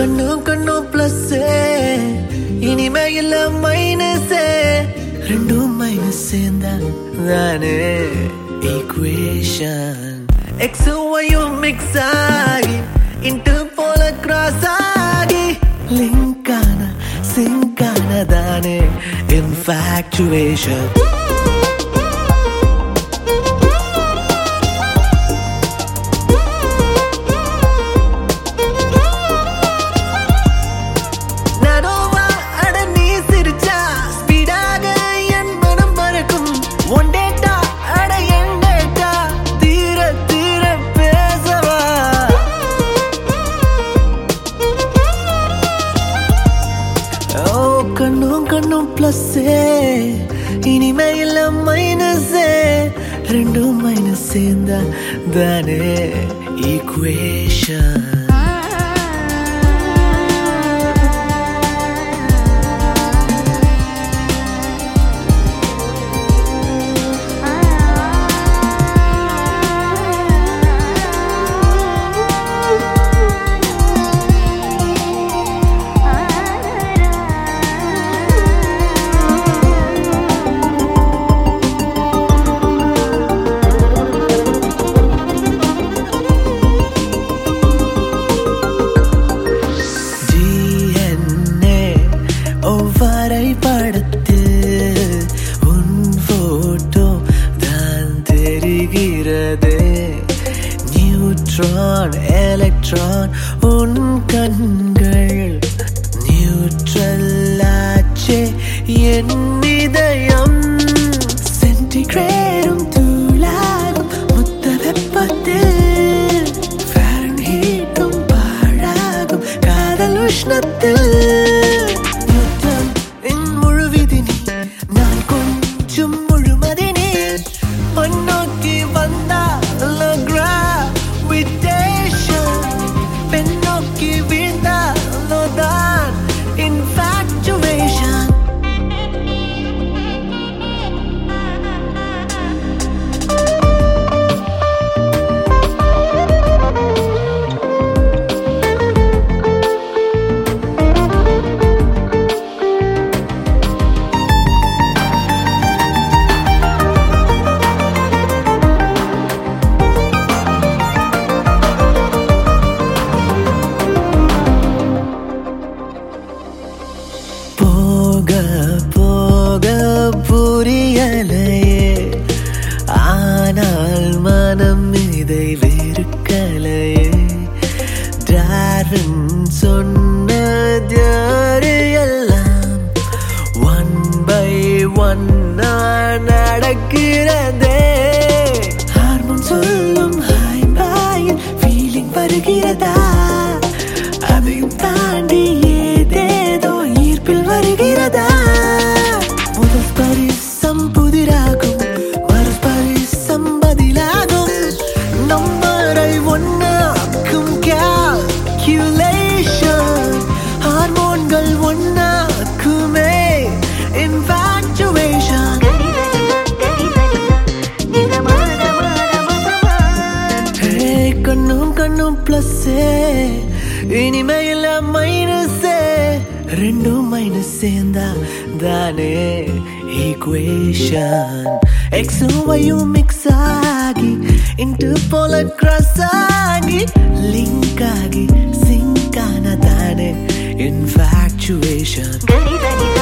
கண்ணும் கண்ணும் பிளஸ் இனிமே இல்ல மைனஸ் ரெண்டும் மைனஸ் சேர்ந்தா தானே ஈக்குவேஷன் எக்ஸ் ஒய்யும் மிக்ஸ் ஆகி இன்ட்டு போல கிராஸ் ஆகி லிங்க் ஆன சிங்க் ஆனதானே இன்ஃபாக்சுவேஷன் நடுவா அட நீ சிரிச்சா ஸ்பீடாக என் மனம் பறக்கும் ஒன் டேட்டா அட என் டேட்டா தீர தீர பேசவா ஓ கண்ணும் கண்ணும் பிளஸ் இனிமே இல்ல மைனஸ் ரெண்டும் மைனஸ் சேர்ந்தா தானே ஈக்குவேஷன் DNA ஒவ்வரை படத்து உன் போட்டோ தான் தெரிகிறது நியூட்ரான் எலக்ட்ரான் உன் கண்கள் நியூட்ரல் ஆச்சே என் இதயம் சென்டிகிரேடும் தூளாகும் முத்த வெப்பத்தில் ஃபாரன்ஹீட்டும் பாழாகும் காதல் உஷ்ணத்தில் யுத்தம் என் முழுவிதி நீ நான் கொஞ்சம் முழுமதி நீ முன்னோக்கி வந்தால் கிராவிடேஷன் பெண்ணோக்கி வீழ்ந்தாலோ தான் இன்ஃபாக்சுவேஷன் போக போக புரியலையே ஆனால் மனம் இதை வெறுக்கலையே டார்வின் சொன்னது எல்லாம் ஒன் பை ஒன் நடக்கிறதே ஹார்மோன் சொல்லும் ஹாய் பாயில் ஃபீலிங் வருகிறதா அதையும் தாண்டி ஏதேதோ ஈர்ப்பில் வருகிறதா முதல் பரிசம் புதிராகும் மறு பரிசம் பதிலாகும் நம்பரை ஒன்னாக்கும் calculation ஹார்மோன்கள் ஒன்னாக்குமே infatuation Hey, கண்ணும் கண்ணும் பிளஸ் இனிமே இல்ல மைனஸ் ரெண்டும் மைனஸ் சேர்ந்தா தானே ஈக்குவேஷன் எக்ஸும் ஒய்யும் மிக்ஸ் ஆகி இன்ட்டு போல கிராஸ் ஆகி லிங்க் ஆகி சிங்க் ஆன தானே இன்ஃபாக்சுவேஷன் ಗರಿ ಧನಿ